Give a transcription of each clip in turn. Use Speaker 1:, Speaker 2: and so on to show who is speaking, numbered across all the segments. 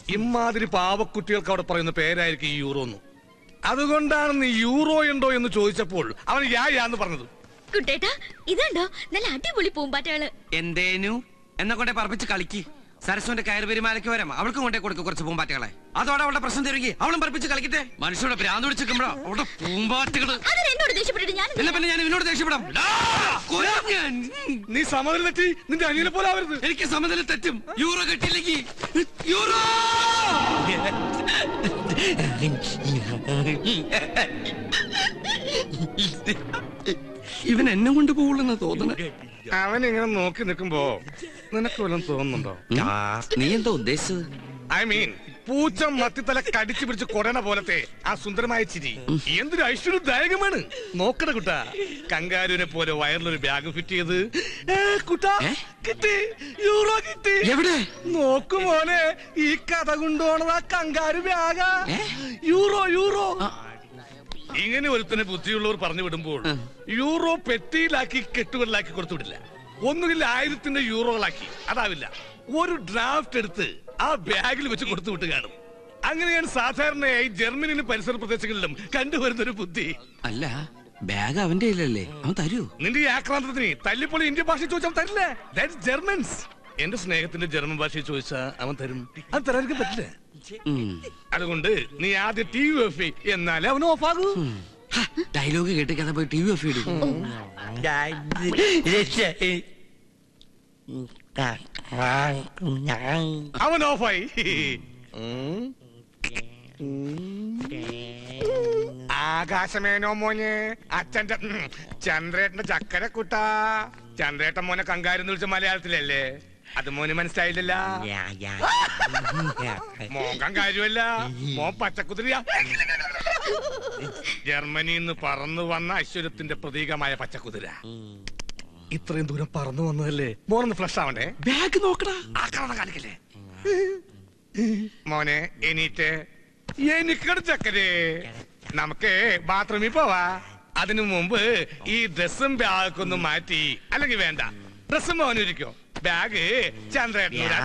Speaker 1: ഇമാതിരി പാവക്കുട്ടികൾക്ക് അവിടെ പറയുന്ന പേരായിരിക്കും ഈ യൂറോ എന്ന് അതുകൊണ്ടാണ് നീ യൂറോ ഉണ്ടോ എന്ന് ചോദിച്ചപ്പോൾ അവൻ യാ യാന്ന് പറഞ്ഞത്
Speaker 2: കുട്ടേട്ടാ ഇതുണ്ടോ നല്ല അടിപൊളി പൂമ്പാറ്റകള്
Speaker 3: എന്തേനു എന്നെ കൊണ്ടേ പറപ്പിച്ച് കളിക്ക് സരസ്വന്റെ കയർ പെരുമാലയ്ക്ക് വരാം അവൾക്കും കൊണ്ടേ കൊടുക്കും കുറച്ച് പൂമ്പാറ്റകളെ അതോടെ അവളുടെ പ്രശ്നം തിരുകി അവളും പറപ്പിച്ച് കളിക്കട്ടെ മനുഷ്യരുടെ ഭ്രാന്ത് പിടിച്ചിരിക്കുമ്പോഴോ അവളുടെ പൂമ്പാറ്റകള്
Speaker 2: അതിന് എന്നോട് ദേഷ്യപ്പെട്ടിട്ട് ഞാൻ
Speaker 3: എന്നാ പിന്നെ ഞാൻ ഇവനോട് ദേഷ്യപ്പെടാം ഡാ, കൊല്ലും ഞാൻ.
Speaker 1: നീ സമനില തെറ്റി നിന്റെ അനിയനെ പോലെ ആവരുത്
Speaker 3: എനിക്ക് സമനില തെറ്റും യൂറോ കിട്ടിയില്ലെങ്കിൽ യൂറോ ഇവൻ എന്നെ കൊണ്ട് പോകുള്ളെന്നാ തോന്നണേ
Speaker 1: അവൻ ഇങ്ങനെ നോക്കി നിൽക്കുമ്പോ നിനക്ക് വല്ലതും തോന്നുന്നുണ്ടോ
Speaker 3: നീ എന്താ ഉദ്ദേശിച്ചത്
Speaker 1: ഐ മീൻ പൂച്ച മത്തിത്തല കടിച്ചു പിടിച്ച് കൊടണ പോലത്തെ ആ സുന്ദരമായ ചിരി എന്തൊരു ഐശ്വര്യദായകമാണ് നോക്കണ കുട്ടാ കങ്കാരുവിനെ പോലെ വയറിലൊരു ബാഗ് ഫിറ്റ് ചെയ്ത് ഏ, കുട്ടാ
Speaker 3: ഏ?
Speaker 1: കിട്ടി യൂറോ കിട്ടി
Speaker 3: എവിടെ
Speaker 1: നോക്കു മോനെ ഈ കഥ കൊണ്ടുപോണത് ആ കങ്കാരു ബാഗാ യൂറോ യൂറോ ഇങ്ങനെ ഒരുത്തനെ ബുദ്ധിയുള്ളവർ പറഞ്ഞു വിടുമ്പോൾ യൂറോ പെട്ടിയിലാക്കി കെട്ടുകളിലാക്കി കൊടുത്തു വിടില്ല ഒന്നുകിൽ ആയിരത്തിന്റെ യൂറോകളാക്കി അതാവില്ല ഒരു ഡ്രാഫ്റ്റ് എടുത്ത് ആ ബാഗിൽ വെച്ച് കൊടുത്തു വിട്ട് കാണും അങ്ങനെയാണ് സാധാരണയായി ജർമ്മനിയിലും പരിസര പ്രദേശങ്ങളിലും കണ്ടുവരുന്ന ഒരു ബുദ്ധി
Speaker 3: അല്ല ബാഗ് അവന്റെ ഇല്ലല്ലേ അവൻ തരൂ
Speaker 1: നിന്റെ ഈ ആക്രാന്തത്തിന് തല്ലിപ്പൊളി ഇന്ത്യൻ ഭാഷ ചോദിച്ചാൽ തരില്ല ദാറ്റ്സ് ജർമ്മൻസ് എന്റെ സ്നേഹത്തിന്റെ ജർമ്മൻ ഭാഷ ചോദിച്ചാ അവൻ തരും അത് തരാതിരിക്കാൻ പറ്റില്ല അതുകൊണ്ട് നീ ആദ്യം ടി വി ഓഫ് എന്നാലേ അവൻ ഓഫ് ആകൂ
Speaker 3: ഡയലോഗ് കേട്ട് കഥ പോയി ടി വി ഓഫ് ഇടും
Speaker 1: അവൻ ഓഫായി ആകാശമേനോ മോനെ അച്ഛന്റെ ഉം, ചന്ദ്രേട്ടന്റെ ചക്കര കുട്ടാ ചന്ദ്രേട്ടൻ മോനെ കങ്കാരെന്ന് വിളിച്ച മലയാളത്തിലല്ലേ അത് മോന് മനസ്സിലായില്ലല്ല മോൻ കങ്കാരുമല്ല മോൻ പച്ചക്കുതിരിയാ ജർമ്മനിയിൽ നിന്ന് പറന്നു വന്ന ഐശ്വര്യത്തിന്റെ പ്രതീകമായ പച്ചക്കുതിര ഇത്രയും ദൂരം പറന്നു വന്നതല്ലേ മോനൊന്ന് ഫ്ലഷ് ആവണ്ടേ
Speaker 3: ബാഗ് നോക്കടാ
Speaker 1: ആക്രമണം കാണിക്കല്ലേ മോനെ എണീറ്റ് എനിക്കട് ചക്കരേ നമുക്ക് ബാത്റൂമിൽ പോവാ അതിനു മുമ്പ് ഈ ഡ്രസ്സും ബാഗൊക്കെ ഒന്ന് മാറ്റി അല്ലെങ്കിൽ വേണ്ട ഡ്രസ്സും മോനിരിക്കോ ബാഗ് ചന്ദ്രേട്ടനോട്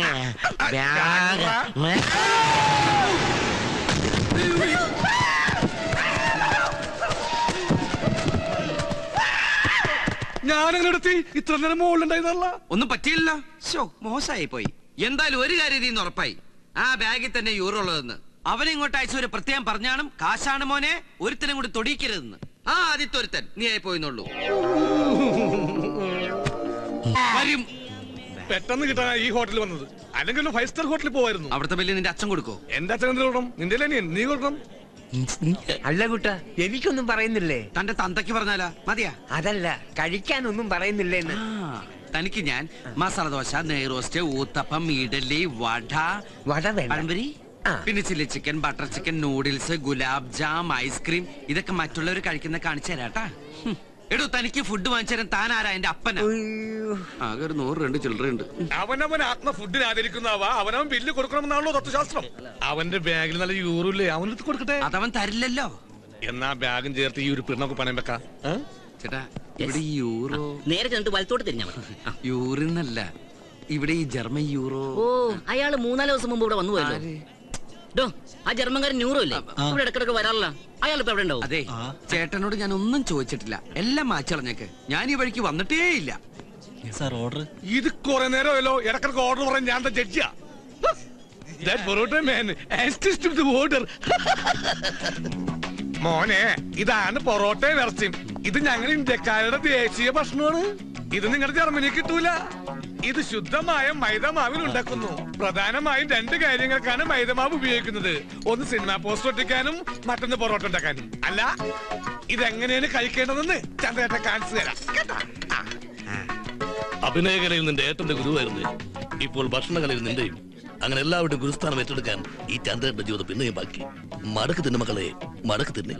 Speaker 1: ഞാനങ്ങനെ എടുത്തി ഇത്ര നേരം മുകളിലുണ്ടായിരുന്നല്ല
Speaker 3: ഒന്നും പറ്റിയില്ല ശോ മോശമായി പോയി എന്തായാലും ഒരു കാര്യം ഇതിന്ന് ഉറപ്പായി ആ ബാഗിൽ തന്നെ യൂറോ ഉള്ളതെന്ന് അവനെ ഇങ്ങോട്ട് അയച്ച ഒരു പ്രത്യേകം പറഞ്ഞാണ് കാശാണ് മോനെ ഒരുത്തനും കൂടി തൊടിയിക്കരുതെന്ന് ആ ആദ്യത്തെ ഒരുത്തൻ നീ ആയി പോയിന്നുള്ളൂ വരും
Speaker 1: പെട്ടെന്ന് കിട്ടാൻ ഈ ഹോട്ടലിൽ വന്നത് അല്ലെങ്കിൽ ഒരു ഫൈവ് സ്റ്റാർ ഹോട്ടലിൽ പോവായിരുന്നു
Speaker 3: അവിടുത്തെ ബില്ല് നിന്റെ അച്ഛൻ കൊടുക്കോ
Speaker 1: എന്റെ അച്ഛൻ എന്തിനു കൊടുക്കണം നിന്റെ അനിയൻ നീ കൊടുക്കണം
Speaker 4: അല്ല കുട്ട എനിക്കൊന്നും പറയുന്നില്ലേ
Speaker 3: തന്റെ തന്തയ്ക്ക് പറഞ്ഞാലാ മതിയാ
Speaker 4: അതല്ല കഴിക്കാനൊന്നും പറയുന്നില്ലേന്ന്
Speaker 3: ആ, തനിക്ക് ഞാൻ മസാല ദോശ നെയ്റോസ്റ്റ് ഊത്തപ്പം ഇഡലി വട
Speaker 4: വട വേണ്ട
Speaker 3: പഴംപൊരി
Speaker 4: ആ.
Speaker 3: പിന്നെ chilli chicken butter chicken noodles gulab jam ice cream ഇതൊക്കെ മറ്റുള്ളവർ കഴിക്കുന്ന കാണിച്ചു തരാട്ടാ ഹും. എടോ തനിക്ക് ഫുഡ് വാങ്ങിച്ചു തരാൻ താൻ ആരാ എന്റെ അപ്പനാ
Speaker 4: ഉയ്യോ.
Speaker 3: ആകെ ഒരു നൂറ് രണ്ട് ചില്ലറയുണ്ട്
Speaker 1: അവനവൻ ആത്മ ഫുഡിന് ആദരിക്കുന്നവാ അവനവൻ ബില്ല് കൊടുക്കണമെന്നാണല്ലോ തത്വശാസ്ത്രം അവന്റെ ബാഗിൽ നല്ല യൂറോ ഇല്ലേ അവനെടുത്ത് കൊടുക്കട്ടെ
Speaker 3: അതവൻ തരില്ലല്ലോ
Speaker 1: എന്നാ ബാഗും ചേർത്ത് ഈ ഒരു പിണ്ണൊക്കെ പണയം വെക്കാം ഏ?
Speaker 3: ചേട്ടാ ഇവിടെ ഈ യൂറോ
Speaker 5: നേരെ ചെന്നിട്ട് വലത്തോട്ട് തിരിഞ്ഞാ മതി ആ.
Speaker 3: യൂറിന്നല്ല ഇവിടെ ഈ ജർമ്മൻ യൂറോ
Speaker 5: ഓ അയാള് മൂന്നാല് ദിവസം മുമ്പ് ഇവിടെ വന്നു പോയല്ലോ
Speaker 3: ആര്?
Speaker 5: ഡോ ആ ജർമ്മൻകാരൻ ന്യൂറോ ഇല്ലേ ഇവിടെ ഇടക്കിടക്ക് വരാറില്ല അയാൾ ഇപ്പൊ എവിടെ ഉണ്ടാവും
Speaker 3: അതെ ചേട്ടനോട് ഞാൻ ഒന്നും ചോദിച്ചിട്ടില്ല എല്ലാം മാച്ചളഞ്ഞേക്ക് ഞാൻ ഈ വഴിക്ക് വന്നിട്ടേ ഇല്ല
Speaker 1: ഇത് കുറെ നേരമല്ലോ ഇടക്കിടക്ക് ഓർഡർ പറയാൻ ഞാൻ ജഡ്ജിയാ That parotta man assist to the order. മോനെ ഇതാണ് പൊറോട്ടയും ഇറച്ചിയും ഇത് ഞങ്ങൾ ഇന്ത്യക്കാരുടെ ദേശീയ ഭക്ഷണമാണ് ഇത് നിങ്ങളുടെ ജർമ്മനി കിട്ടൂല ഇത് ശുദ്ധമായ മൈദമാവിൽ ഉണ്ടാക്കുന്നു പ്രധാനമായും രണ്ട് കാര്യങ്ങൾക്കാണ് മൈദമാവ് ഉപയോഗിക്കുന്നത് ഒന്ന് സിനിമാ പോസ്റ്റർ ഒട്ടിക്കാനും മറ്റൊന്ന് പൊറോട്ട ഉണ്ടാക്കാനും അല്ല ഇതെങ്ങനെയാണ് കഴിക്കേണ്ടതെന്ന് ചന്ദ്രേട്ടൻ കാണിച്ചു തരാം കേട്ടോ ആ.
Speaker 6: അഭിനയകലയിൽ നിന്റെ ഏട്ടന്റെ ഗുരുവായിരുന്നു ഇപ്പോൾ ഭക്ഷണകലയിൽ നിന്റെയും അങ്ങനെ എല്ലാവരുടെയും ഗുരുസ്ഥാനം ഏറ്റെടുക്കാൻ ഈ ചന്ദ്രന്റെ ജീവിതം പിന്നെയും ബാക്കി മടക്ക് തിന്നെ മക്കളെ മടക്ക് തിന്നെ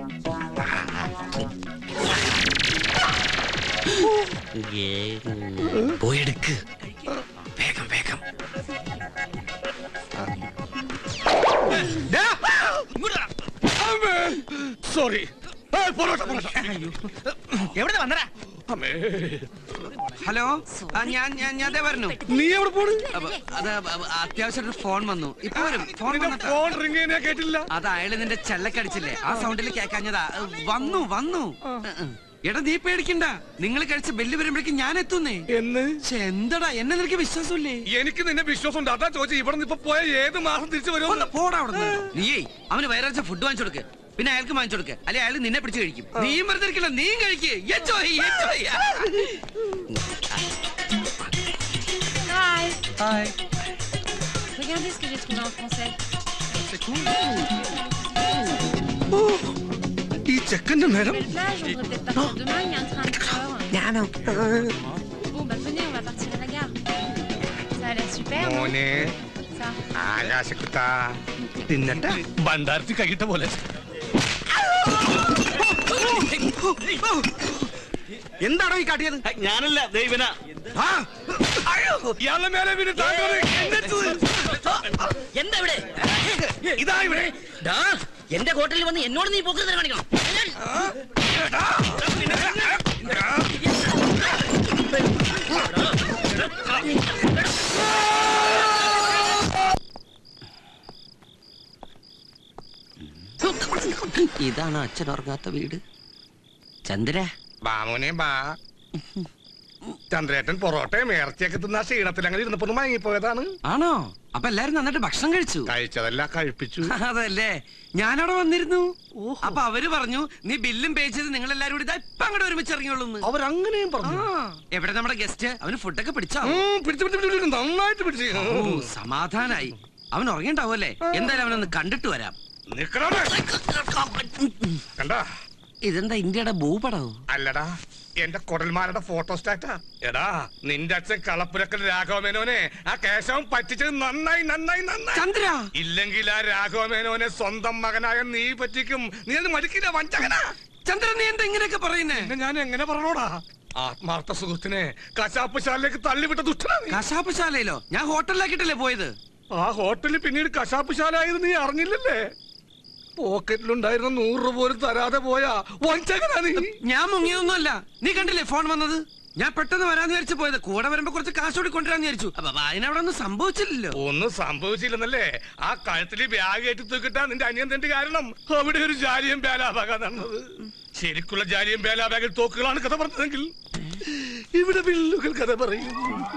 Speaker 3: പോയെടുക്ക് വേഗം വേഗം
Speaker 1: സോറി പൊറോട്ട പൊറോട്ട
Speaker 5: എവിടെ വന്നടാ
Speaker 1: അമ്മേ
Speaker 3: ഹലോ ആ, ഞാൻ ഞാൻ ഞാൻ ദേ വരണു
Speaker 1: നീ എവിടെ പോണ്
Speaker 3: അപ്പൊ, അത് അത്യാവശ്യം ഫോൺ വന്നു ഇപ്പൊ വരും ഫോൺ
Speaker 1: നിന്റെ
Speaker 3: വന്നിട്ടാ
Speaker 1: ഫോൺ റിങ് ചെയ്യാൻ കേട്ടില്ല
Speaker 3: അത് അയാള് നിന്റെ ചെല്ലക്കടിച്ചില്ലേ ആ സൗണ്ടിൽ കേക്കാഞ്ഞതാ ഏ, വന്നു വന്നു എടാ നീ പേടിക്കണ്ട നിങ്ങൾ കഴിച്ച ബെല്ല് വരുമ്പോഴേക്കും ഞാൻ എത്തുന്നേ
Speaker 1: എന്ന്
Speaker 3: ശ്ശെ, എന്തടാ എന്നെ നിനക്ക് വിശ്വാസമില്ലേ
Speaker 1: എനിക്ക് നിന്നെ വിശ്വാസം ഉണ്ട് അതാ ചോദിച്ചു ഇവിടെ നിന്ന് ഇപ്പൊ പോയ ഏത് മാസം തിരിച്ചു
Speaker 3: ഒന്ന്
Speaker 1: വരുമെന്ന്
Speaker 3: പോടാ അവിടെ നീയേ അവന് വയറാഴ്ച ഫുഡ് വാങ്ങിച്ചു കൊടുക്ക് പിന്നെ അയാൾക്ക് വാങ്ങിച്ചു കൊടുക്ക് അല്ലെ അയാൾ നിന്നെ പിടിച്ച് കഴിക്കും നീയും വെറുതെ ഇരിക്കില്ല നീയും കഴിക്ക് enjoy enjoy
Speaker 7: Hi,
Speaker 3: hi
Speaker 7: regardez ce que j'ai trouvé en français.
Speaker 1: ഈ ചെക്കന്റെ നേരം
Speaker 7: Belle plage, on devrait peut-être partir demain, il y a un train à 4 heures.
Speaker 4: ഞാനോ
Speaker 7: Bon, bah venez, on va partir à la gare. Ça a l'air super, non
Speaker 1: മോനെ
Speaker 7: Ça.
Speaker 1: ആകാശക്കുത്ത തിന്നട്ടെ ഭണ്ടാരത്തി കഴിട്ട പോലെ
Speaker 3: എന്താണോ ഈ കാട്ടിയത്
Speaker 6: ഞാനല്ല ദൈവന
Speaker 1: ആ! അയ്യോ! ഇയാളുടെ മേലെ വീണ് താങ്കൾ എന്നെത്തത്.
Speaker 5: എന്താ ഇവിടെ
Speaker 1: ഇതാ ഇവിടെ
Speaker 5: ഡാ, എന്റെ ഹോട്ടലിൽ വന്ന് എന്നോട് നീ പോക്കരുത് കാണിക്കണം
Speaker 3: ഇതാണ് അച്ഛൻ ഉറങ്ങാത്ത വീട് ചന്ദ്ര
Speaker 1: ബാമോനെ ബാ ചന്ദ്രേട്ടൻ പൊറോട്ടയും ഇറച്ചിയൊക്കെ തിന്ന ക്ഷീണത്തിൽ അങ്ങനെ ഇരുന്നപ്പോ ഒന്ന് മയങ്ങിപ്പോയതാണ്
Speaker 3: ആണോ അപ്പൊ എല്ലാരും നന്നായിട്ട് ഭക്ഷണം കഴിച്ചു
Speaker 1: കഴിച്ചതല്ല കഴിപ്പിച്ചു
Speaker 3: അതല്ലേ ഞാനവിടെ വന്നിരുന്നു അപ്പൊ അവര് പറഞ്ഞു നീ ബില്ലും പേ ചെയ്ത് നിങ്ങൾ എല്ലാരും കൂടി ദാ ഇപ്പൊ അങ്ങോട്ട് ഒരുമിച്ച് ഇറങ്ങിയുള്ളൂ
Speaker 1: അവരങ്ങനെയും പറഞ്ഞു
Speaker 3: എവിടെ നമ്മുടെ ഗസ്റ്റ് അവന് ഫുഡൊക്കെ പിടിച്ചോ
Speaker 1: ഉം, പിടിച്ചു പിടിച്ചു പിടിച്ചു പിടിച്ചു. നന്നായിട്ട് പിടിച്ചു
Speaker 3: ഓ സമാധാനായി അവൻ ഉറങ്ങിണ്ടാവുമല്ലേ എന്തായാലും അവനൊന്ന് കണ്ടിട്ട് വരാം
Speaker 1: നിക്കണേ കണ്ടാ
Speaker 3: ഇതെന്താ ഇന്ത്യയുടെ ഭൂപടോ
Speaker 1: അല്ലടാ എന്റെ കൊടൽമാരുടെ ഫോട്ടോ സ്റ്റാറ്റാ എടാ നിന്റെ അച്ഛൻ കളപ്പുരക്കൽ രാഘവമേനോനെ ആ കേശവൻ പറ്റിച്ചത് നന്നായി നന്നായി നന്നായി
Speaker 3: ചന്ദ്ര
Speaker 1: ഇല്ലെങ്കിൽ ആ രാഘവമേനോനെ സ്വന്തം മകനായ നീ പറ്റിക്കും നീ അത് മടിക്കില്ല വഞ്ചകനാ
Speaker 3: ചന്ദ്ര നീ എന്താ ഇങ്ങനെയൊക്കെ പറയുന്നേ
Speaker 1: പിന്നെ ഞാൻ എങ്ങനെ പറഞ്ഞോടാ ആത്മാർത്ഥ സുഹൃത്തിനെ കശാപ്പ് ശാലയിലേക്ക് തള്ളിവിട്ട ദുഷ്ടനാ നീ
Speaker 3: കശാപ്പ് ശാലയിലോ ഞാൻ ഹോട്ടലിലാക്കിട്ടല്ലേ പോയത്
Speaker 1: ആ ഹോട്ടലിൽ പിന്നീട് കശാപ്പ് ശാല ആയത് നീ അറിഞ്ഞില്ലല്ലേ പോക്കറ്റിലുണ്ടായിരുന്ന നൂറ് രൂപ പോലും തരാതെ പോയാ വഞ്ചകനാ നീ
Speaker 3: ഞാൻ മുങ്ങിയൊന്നുമല്ല നീ കണ്ടില്ലേ ഫോൺ വന്നത് ഞാൻ പെട്ടെന്ന് വരാന്ന് വിചാരിച്ചു പോയത് കൂടെ വരുമ്പോ കുറച്ച് കാശ് കൂടി കൊണ്ടുവരാന്ന് വിചാരിച്ചു അപ്പൊ അതിനവിടെ ഒന്നും സംഭവിച്ചില്ലല്ലോ
Speaker 1: ഒന്നും സംഭവിച്ചില്ലെന്നല്ലേ ആ കഴുത്തില് ബാഗ് ഏറ്റി തൂക്കിട്ടാ നിന്റെ അനിയൻ തന്റെ കാരണം അവിടെ ഒരു ജാലിയും ബേലാബാഗ നടന്നത് ശരിക്കുള്ള ജാലിയും ബേലാബാഗിൽ തോക്കുകളാണ് കഥ പറഞ്ഞതെങ്കിൽ ഇവിടെ വില്ലുകൾ കഥ പറയും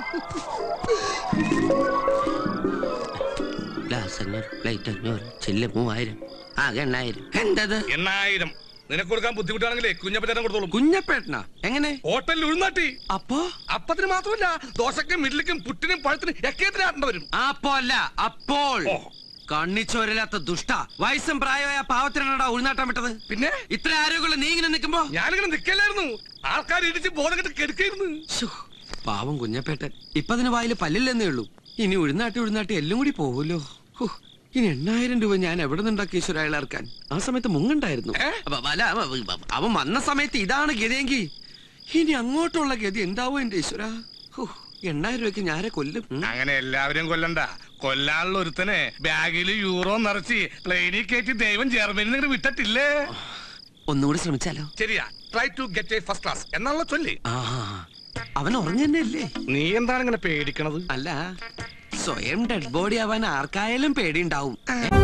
Speaker 3: ഗ്ലാസ് അഞ്ഞൂറ് പ്ലേറ്റ് അഞ്ഞൂറ് ചില്ല് മൂവായിരം ആകെ എണ്ണായിരം എന്തത്
Speaker 1: എണ്ണായിരം നിനക്ക് കൊടുക്കാൻ ബുദ്ധിമുട്ടാണെങ്കിലേ കുഞ്ഞപ്പറ്റേട്ടൻ കൊടുത്തോളും
Speaker 3: കുഞ്ഞപ്പേട്ടനാ എങ്ങനെ
Speaker 1: ഹോട്ടലിൽ ഉഴുന്നാട്ടി
Speaker 3: അപ്പോ
Speaker 1: അപ്പത്തിന് മാത്രമല്ല ദോശക്കും ഇഡ്ലിക്കും പുട്ടിനും പഴത്തിനും എക്കേത്തിന് ആട്ടേണ്ട വരും
Speaker 3: അപ്പോ അല്ല അപ്പോൾ
Speaker 1: ഓ.
Speaker 3: കണ്ണിച്ചോരില്ലാത്ത ദുഷ്ട വയസ്സും പ്രായമായ പാവത്തിനാടാ ഉൾനാട്ടം വിട്ടത്
Speaker 1: പിന്നെ
Speaker 3: ഇത്ര ആരോഗ്യമുള്ള നീ ഇങ്ങനെ നിൽക്കുമ്പോ
Speaker 1: ഞാനിങ്ങനെ നിക്കല്ലായിരുന്നു ആൾക്കാർ ഇടിച്ച് ബോധം കെട്ട് കെടുക്കായിരുന്നു
Speaker 3: ശ്ശോ, പാവം കുഞ്ഞപ്പേട്ടൻ ഇപ്പൊ അതിന് വായില് പല്ലില്ലെന്നേ ഉള്ളൂ ഇനി ഉഴുന്നാട്ടി ഉഴുന്നാട്ടി എല്ലാം കൂടി പോവുമല്ലോ ഹോ, ഇനി എണ്ണായിരം രൂപ ഞാൻ എവിടെ നിന്നുണ്ടാക്കി ഈശ്വര അയാൾ ഇറക്കാൻ ആ സമയത്ത് മുങ്ങണ്ടായിരുന്നു
Speaker 1: ഏ?
Speaker 3: അപ്പൊ അല്ല അവ- അവൻ വന്ന സമയത്ത് ഇതാണ് ഗതിയെങ്കിൽ ഇനി അങ്ങോട്ടുള്ള ഗതി എന്താവോ എന്റെ ഈശ്വര ഹോ, എണ്ണായിരം രൂപയ്ക്ക് ഞാരെ കൊല്ലും ഉം.
Speaker 1: അങ്ങനെ എല്ലാവരും കൊല്ലണ്ട കൊല്ലാനുള്ള ഒരുത്തനെ ബാഗിൽ യൂറോ നിറച്ച് പ്ലെയിനിൽ കയറ്റി ദൈവം ജർമ്മനിൽ നിന്ന് വിട്ടിട്ടില്ലേ
Speaker 3: ഒന്നുകൂടി ശ്രമിച്ചാലോ
Speaker 1: ശരിയാ try to get a first class എന്നുള്ള ചൊല്ലി
Speaker 3: ആ അവൻ ഉറങ്ങന്നല്ലേ
Speaker 1: നീ എന്താണ് ഇങ്ങനെ പേടിക്കണത്
Speaker 3: അല്ല സ്വയം ഡെഡ് ബോഡി ആവാൻ ആർക്കായാലും പേടിയുണ്ടാവും